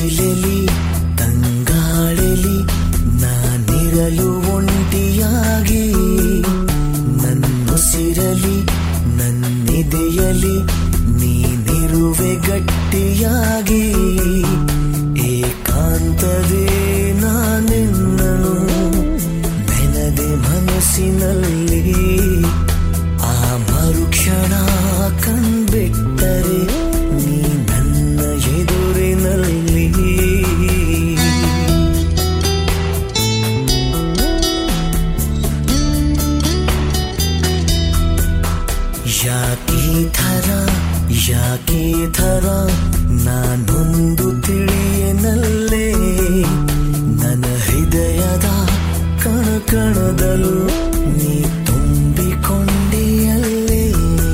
ಬಿಸಿಲಲಿ ತಂಗಾಳಲಿ ನಾನಿರಲು ಒಂಟಿಯಾಗಿ ನನ್ನುಸಿರಲಿ ನನ್ನಿದೆಯಲಿ ನೀನಿರುವೆ ಗಟ್ಟಿಯಾಗಿ ಏಕಾಂತದೇ ನಾನೆನ್ನನು ನೆನದೆ ಮನಸ್ಸಿನಲ್ಲಿ ಆ ಮರುಕ್ಷಣ ಕಣ್ಬಿಟ್ಟರೆ ನೀ ನನ್ನ ಎದುರಿನಲ್ಲಿ ಯಾಕೆ ಥರ ಯಾಕೆ ಥರ ನಾನೊಂದು ತಿಳಿಯನಲ್ಲೇ ನನ್ನ ಹೃದಯದ ಕಣ ಕಣದಲ್ಲೂ ನೀ ತುಂಬಿಕೊಂಡೆಯಲ್ಲೇ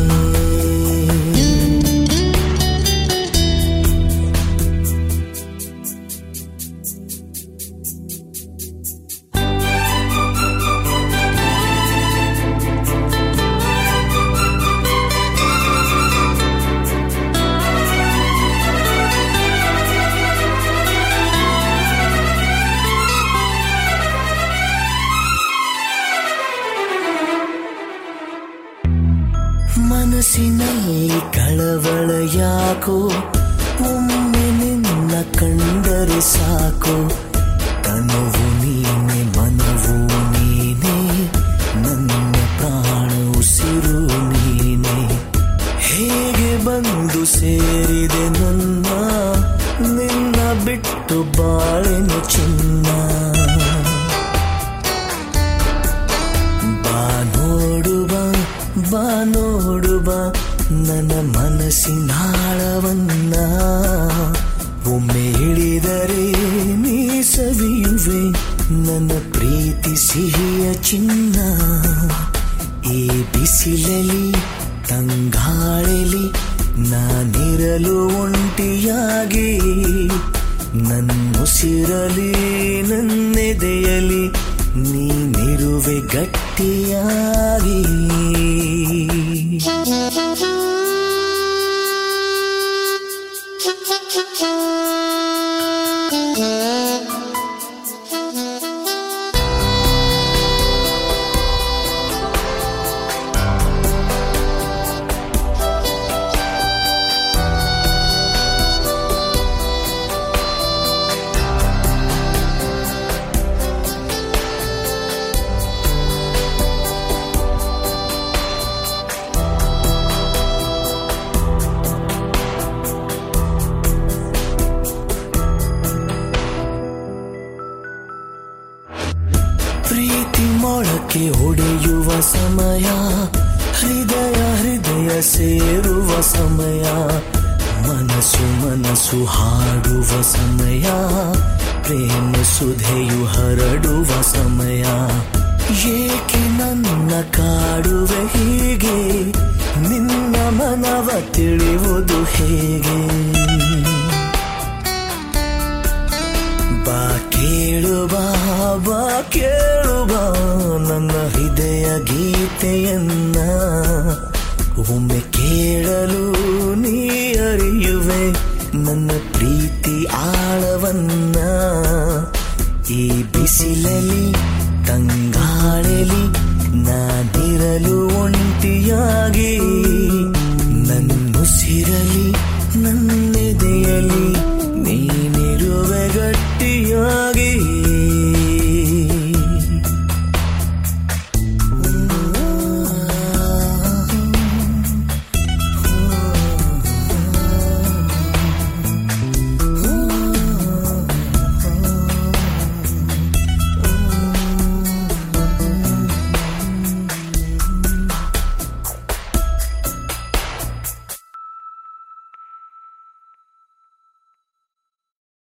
ಮನಸ್ಸಿನಲ್ಲಿ ಕಳವಳ ಯಾಕೋ ಒಮ್ಮೆ ನಿನ್ನ ಕಂಡರೆ ಸಾಕು ತನುವು ನೀನೆ ಮನವು ನೀನೆ ನನ್ನ ಪ್ರಾಣ ಉಸಿರು ನೀನೆ ಹೇಗೆ ಬಂದು ಸೇರಿದೆ ನನ್ನ ನಿನ್ನ ಬಿಟ್ಟು ಬಾಳಿನ ಚಿನ್ನ ಬಾ ನೋಡುವ ಬಾ ನೋಡುವ ನನ್ನ ಮನಸ್ಸಿನಾಳವನ್ನ ಒಮ್ಮೆ ಇಳಿದರೆ ನೀ ಸವಿಯುವೆ ನನ್ನ ಪ್ರೀತಿ ಸಿಹಿಯ ಚಿನ್ನ ಈ ಬಿಸಿಲಲಿ ತಂಗಾಳಲಿ ನಾನಿರಲು ಒಂಟಿಯಾಗಿ ನನ್ನುಸಿರಲಿ ನನ್ನೆದೆಯಲಿ ನೀನಿರುವೆ ಗಟ್ಟಿಯಾಗಿ ಪ್ರೀತಿ ಮೊಳಕೆ ಹೊಡೆಯುವ ಸಮಯ ಹೃದಯ ಹೃದಯ ಸೇರುವ ಸಮಯ ಮನಸ್ಸು ಮನಸ್ಸು ಹಾಡುವ ಸಮಯ ಪ್ರೇಮ ಸುಧೆಯು ಹರಡುವ ಸಮಯ ಏಕೆ ನನ್ನ ಕಾಡುವೆ ಹೀಗೆ ನಿನ್ನ ಮನವ ತಿಳಿಯುವುದು ಹೇಗೆ ಬಾ ಕೇಳುವ ಬಾ ಕೇಳುವ ನನ್ನ ಹೃದಯ ಗೀತೆಯನ್ನ ಒಮ್ಮೆ ಕೇಳಲು ನೀ ಅರಿಯುವೆ ನನ್ನ ಪ್ರೀತಿ ಆಳವನ್ನ ಈ ಬಿಸಿಲಲಿ ತಂಗಾಳಲಿ ನಾನಿರಲು ಒಂಟಿಯಾಗಿ